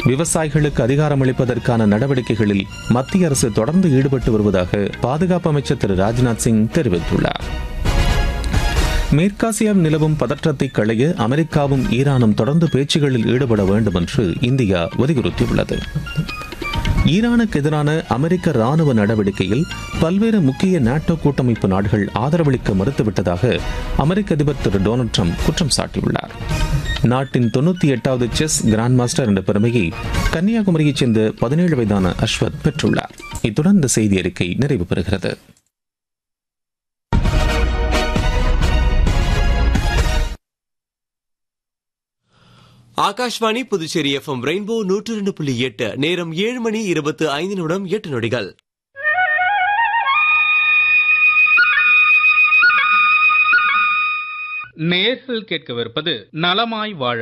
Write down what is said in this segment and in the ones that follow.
விவசாயிகளுக்கு அதிகாரமளிப்பதற்கான நடவடிக்கைகளில் மத்திய அரசு தொடர்ந்து ஈடுபட்டு வருவதாக பாதுகாப்பு அமைச்சர் திரு ராஜ்நாத் சிங் தெரிவித்துள்ளார் மேற்காசியாவில் நிலவும் பதற்றத்தை களைய அமெரிக்காவும் ஈரானும் தொடர்ந்து பேச்சுகளில் ஈடுபட வேண்டும் என்று இந்தியா வலியுறுத்தியுள்ளது ஈரானுக்கு எதிரான அமெரிக்க ராணுவ நடவடிக்கையில் பல்வேறு முக்கிய நாட்டோ கூட்டமைப்பு நாடுகள் ஆதரவளிக்க மறுத்துவிட்டதாக அமெரிக்க அதிபர் திரு டொனால்டு ட்ரம்ப் குற்றம் சாட்டியுள்ளார் நாட்டின் தொண்ணூத்தி எட்டாவது செஸ் கிராண்ட் மாஸ்டர் என்ற பெருமையை கன்னியாகுமரியைச் சேர்ந்த பதினேழு வயதான அஸ்வத் பெற்றுள்ளார் இத்துடன் இந்த செய்தி அறிக்கை நிறைவு பெறுகிறது ஆகாஷ்வாணி புதுச்சேரி எஃப்எம் ரெயின்போ நூற்று ரெண்டு புள்ளி எட்டு நேரம் ஏழு மணி இருபத்து ஐந்து நிமிடம் எட்டு நொடிகள் நேர்கள் கேட்கவிருப்பது நலமாய் வாழ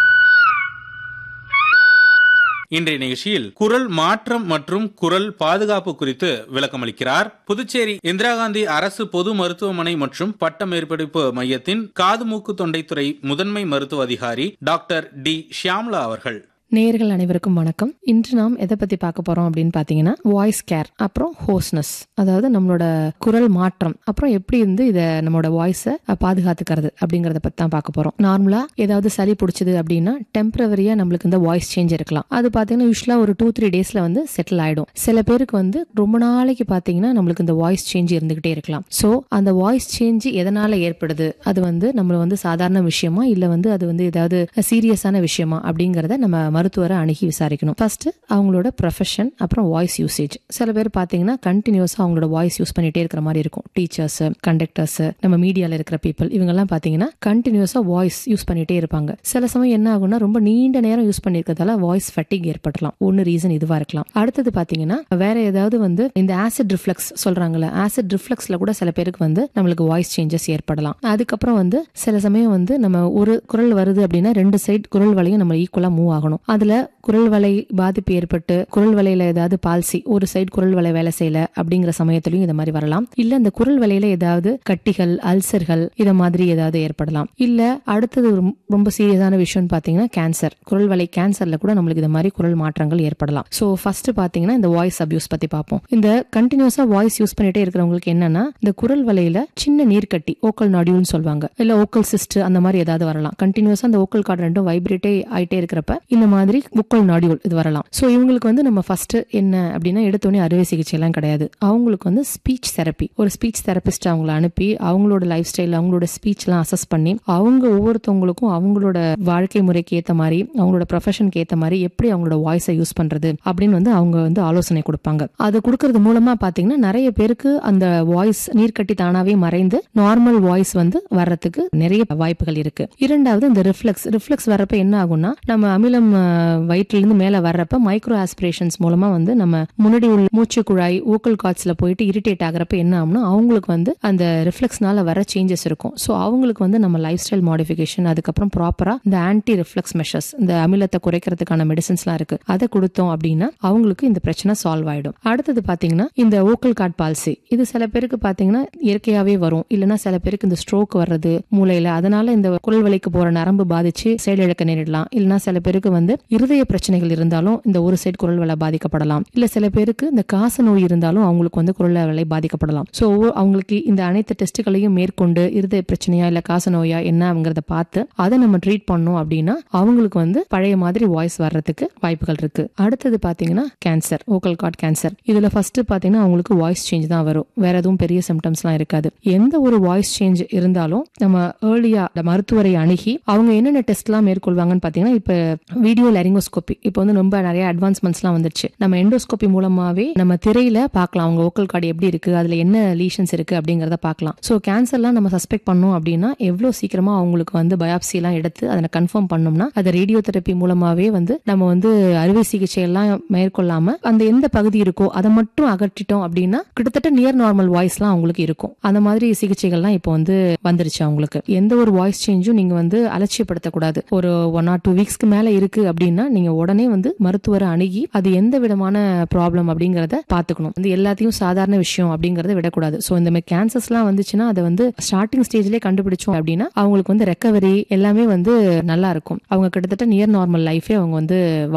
இன்றைய நிகழ்ச்சியில் குரல் மாற்றம் மற்றும் குரல் பாதுகாப்பு குறித்து விளக்கமளிக்கிறார் புதுச்சேரி இந்திரா காந்தி அரசு பொது மருத்துவமனை மற்றும் பட்ட மேற்படிப்பு மையத்தின் காது மூக்கு தொண்டைத்துறை முதன்மை மருத்துவ அதிகாரி டாக்டர் டி ஷியாம்லா அவர்கள் நேயர்கள் அனைவருக்கும் வணக்கம் இன்று நாம் எதை பத்தி பார்க்க போறோம் அப்படின்னு பாத்தீங்கன்னா வாய்ஸ் கேர் அப்புறம் ஹோஸ்னஸ் அதாவது நம்மளோட குரல் மாற்றம் அப்புறம் எப்படி இருந்து இதை நம்மளோட வாய்ஸை பாதுகாத்துக்கிறது அப்படிங்கறத பத்தி தான் பார்க்க போறோம் நார்மலா ஏதாவது சளி பிடிச்சது அப்படின்னா டெம்பரவரியா நம்மளுக்கு இந்த வாய்ஸ் சேஞ்ச் இருக்கலாம் அது பாத்தீங்கன்னா யூஸ்வலா ஒரு டூ த்ரீ டேஸ்ல வந்து செட்டில் ஆயிடும் சில பேருக்கு வந்து ரொம்ப நாளைக்கு பாத்தீங்கன்னா நம்மளுக்கு இந்த வாய்ஸ் சேஞ்ச் இருந்துகிட்டே இருக்கலாம் ஸோ அந்த வாய்ஸ் சேஞ்ச் எதனால ஏற்படுது அது வந்து நம்மள வந்து சாதாரண விஷயமா இல்ல வந்து அது வந்து ஏதாவது சீரியஸான விஷயமா அப்படிங்கறத நம்ம மருத்துவரை அணுகி விசாரிக்கணும் ஃபர்ஸ்ட் அவங்களோட ப்ரொஃபஷன் அப்புறம் வாய்ஸ் யூசேஜ் சில பேர் பாத்தீங்கன்னா கண்டினியூஸா அவங்களோட வாய்ஸ் யூஸ் பண்ணிட்டே இருக்கிற மாதிரி இருக்கும் டீச்சர்ஸ் கண்டக்டர்ஸ் நம்ம மீடியால இருக்கிற பீப்புள் இவங்கெல்லாம் பாத்தீங்கன்னா கண்டினியூஸா வாய்ஸ் யூஸ் பண்ணிட்டே இருப்பாங்க சில சமயம் என்ன ஆகும்னா ரொம்ப நீண்ட நேரம் யூஸ் பண்ணிருக்கிறதால வாய்ஸ் ஃபட்டிக் ஏற்படலாம் ஒன்னு ரீசன் இதுவா இருக்கலாம் அடுத்தது பாத்தீங்கன்னா வேற ஏதாவது வந்து இந்த ஆசிட் ரிஃப்ளெக்ஸ் சொல்றாங்கல்ல ஆசிட் ரிஃப்ளெக்ஸ்ல கூட சில பேருக்கு வந்து நம்மளுக்கு வாய்ஸ் சேஞ்சஸ் ஏற்படலாம் அதுக்கப்புறம் வந்து சில சமயம் வந்து நம்ம ஒரு குரல் வருது அப்படின்னா ரெண்டு சைடு குரல் வலையும் நம்ம ஈக்குவலா மூவ் ஆகணும் அதுல குரல் வலை பாதிப்பு ஏற்பட்டு குரல் வலையில ஏதாவது பால்சி ஒரு சைடு குரல் வலை வேலை செய்யல அப்படிங்கிற சமயத்திலயும் இந்த மாதிரி வரலாம் இல்ல இந்த குரல் வலையில ஏதாவது கட்டிகள் அல்சர்கள் இத மாதிரி ஏதாவது ஏற்படலாம் இல்ல அடுத்தது ரொம்ப- ரொம்ப சீரியஸான விஷயம்னு பாத்தீங்கன்னா கேன்சர் குரல் வலை கேன்சர்ல கூட நம்மளுக்கு இந்த மாதிரி குரல் மாற்றங்கள் ஏற்படலாம் சோ ஃபர்ஸ்ட் பாத்தீங்கன்னா இந்த வாய்ஸ் அபியூஸ் பத்தி பார்ப்போம் இந்த கண்டினியூஸா வாய்ஸ் யூஸ் பண்ணிட்டே இருக்கிறவங்களுக்கு என்னன்னா இந்த குரல் வலையில சின்ன நீர்க்கட்டி ஓக்கல் நாடியூல்னு சொல்லுவாங்க இல்ல ஓக்கல் சிஸ்ட் அந்த மாதிரி ஏதாவது வரலாம் கண்டினியூஸா அந்த ஓக்கல் கார்டு ரெண்டும் வைப்ரேட்டே ஆயிட்டே இருக்கிறப்ப இந்த மாதிரி ஓக்கல் நாடியூல் இது வரலாம் சோ இவங்களுக்கு வந்து நம்ம ஃபர்ஸ்ட் என்ன அப்படின்னா எடுத்தோடனே அறுவை சிகிச்சை எல்லாம் கிடையாது அவங்களுக்கு வந்து ஸ்பீச் தெரப்பி ஒரு ஸ்பீச் தெரபிஸ்ட் அவங்கள அனுப்பி அவங்களோட லைஃப் ஸ்டைல் அவங்களோட ஸ்பீச் எல்லாம் அசஸ் பண்ணி அவங்க ஒவ்வொருத்தவங்களுக்கும் அவங்களோட வாழ்க்கை முறைக்கு ஏத்த மாதிரி அவங்களோட ப்ரொஃபஷனுக்கு ஏத்த மாதிரி எப்படி அவங்களோட வாய்ஸை யூஸ் பண்றது அப்படின்னு வந்து அவங்க வந்து ஆலோசனை கொடுப்பாங்க அது கொடுக்கறது மூலமா பாத்தீங்கன்னா நிறைய பேருக்கு அந்த வாய்ஸ் நீர்க்கட்டி தானாவே மறைந்து நார்மல் வாய்ஸ் வந்து வர்றதுக்கு நிறைய வாய்ப்புகள் இருக்கு இரண்டாவது இந்த ரிஃப்ளெக்ஸ் ரிஃப்ளெக்ஸ் வர்றப்ப என்ன ஆகும்னா நம்ம அமிலம் அஹ், வயிற்றிலிருந்து மேல வர்றப்ப மைக்ரோ ஆஸ்பிரேஷன்ஸ் மூலமா வந்து நம்ம முன்னாடி உள்ள மூச்சு குழாய் ஊக்கல் காட்ஸ்ல போயிட்டு இரிட்டேட் ஆகுறப்ப என்ன ஆகும்னா அவங்களுக்கு வந்து அந்த ரிஃப்ளெக்ஸ்னால வர சேஞ்சஸ் இருக்கும் ஸோ அவங்களுக்கு வந்து நம்ம லைஃப் ஸ்டைல் மாடிஃபிகேஷன் அதுக்கப்புறம் ப்ராப்பரா இந்த ஆன்டி ரிஃப்ளெக்ஸ் மெஷர்ஸ் இந்த அமிலத்தை குறைக்கிறதுக்கான மெடிசன்ஸ்லாம் இருக்கு அதை கொடுத்தோம் அப்படின்னா அவங்களுக்கு இந்த பிரச்சனை சால்வ் ஆயிடும் அடுத்தது பாத்தீங்கன்னா இந்த ஓக்கல் கார்ட் பால்சி இது சில பேருக்கு பாத்தீங்கன்னா இயற்கையாவே வரும் இல்லைன்னா சில பேருக்கு இந்த ஸ்ட்ரோக் வர்றது மூளையில அதனால இந்த குரல் வலிக்கு போற நரம்பு பாதிச்சு செயலிழக்க நேரிடலாம் இல்லைன்னா சில பேருக்கு வந்து இருதய பிரச்சனைகள் இருந்தாலும் இந்த ஒரு சைடு குரல் வலை பாதிக்கப்படலாம் இல்ல சில பேருக்கு இந்த காச நோய் இருந்தாலும் அவங்களுக்கு வந்து குரல் வலை பாதிக்கப்படலாம் சோ அவங்களுக்கு இந்த அனைத்து டெஸ்ட்டுகளையும் மேற்கொண்டு இருதய பிரச்சனையா இல்ல காச நோயா என்னங்கிறத பார்த்து அதை நம்ம ட்ரீட் பண்ணோம் அப்படின்னா அவங்களுக்கு வந்து பழைய மாதிரி வாய்ஸ் வர்றதுக்கு வாய்ப்புகள் இருக்கு அடுத்தது பாத்தீங்கன்னா கேன்சர் ஓக்கல் கார்ட் கேன்சர் இதுல ஃபர்ஸ்ட் பாத்தீங்கன்னா அவங்களுக்கு வாய்ஸ் சேஞ்ச் தான் வரும் வேற எதுவும் பெரிய சிம்டம்ஸ்லாம் இருக்காது எந்த ஒரு வாய்ஸ் சேஞ்ச் இருந்தாலும் நம்ம ஏர்லியா மருத்துவரை அணுகி அவங்க என்னென்ன டெஸ்ட்லாம் மேற்கொள்வாங்கன்னு பாத்தீங்கன்னா இப்ப வீடியோ லெரிங்கோஸ்கோபி இப்போ வந்து ரொம்ப நிறைய அட்வான்ஸ்மெண்ட்ஸ்லாம் வந்துருச்சு நம்ம எண்டோஸ்கோபி மூலமாவே நம்ம திரையில பார்க்கலாம் அவங்க ஓக்கல் கார்டு எப்படி இருக்கு அதுல என்ன லீஷன்ஸ் இருக்கு அப்படிங்கறத பார்க்கலாம் சோ கேன்சர்லாம் நம்ம சஸ்பெக்ட் பண்ணோம் அப்படின்னா எவ்வளவு சீக்கிரமா அவங்களுக்கு வந்து பயாப்சி எல்லாம் எடுத்து அதை கன்ஃபார்ம் பண்ணோம்னா அதை ரேடியோ தெரப்பி மூலமாவே வந்து நம்ம வந்து அறுவை சிகிச்சை எல்லாம் மேற்கொள்ளாம அந்த எந்த பகுதி இருக்கோ அதை மட்டும் அகற்றிட்டோம் அப்படின்னா கிட்டத்தட்ட நியர் நார்மல் வாய்ஸ்லாம் அவங்களுக்கு இருக்கும் அந்த மாதிரி சிகிச்சைகள்லாம் இப்போ வந்து வந்துருச்சு அவங்களுக்கு எந்த ஒரு வாய்ஸ் சேஞ்சும் நீங்க வந்து அலட்சியப்படுத்தக்கூடாது ஒரு ஒன் ஆர் டூ வீக்ஸ்க்கு மேல இருக்கு அப்படின்னா நீங்க உடனே வந்து மருத்துவரை அணுகி அது எந்த விதமான ப்ராப்ளம் அப்படிங்கறத பாத்துக்கணும் வந்து எல்லாத்தையும் சாதாரண விஷயம் அப்படிங்கறத விடக்கூடாது சோ இந்த மாதிரி கேன்சர்ஸ்லாம் வந்துச்சுன்னா அதை வந்து ஸ்டார்டிங் ஸ்டேஜ்லயே கண்டுபிடிச்சோம் அப்படின்னா அவங்களுக்கு வந்து ரெக்கவரி எல்லாமே வந்து நல்லா இருக்கும் அவங்க கிட்டத்தட்ட நியர் நார்மல் லைஃபே அவங்க வந்து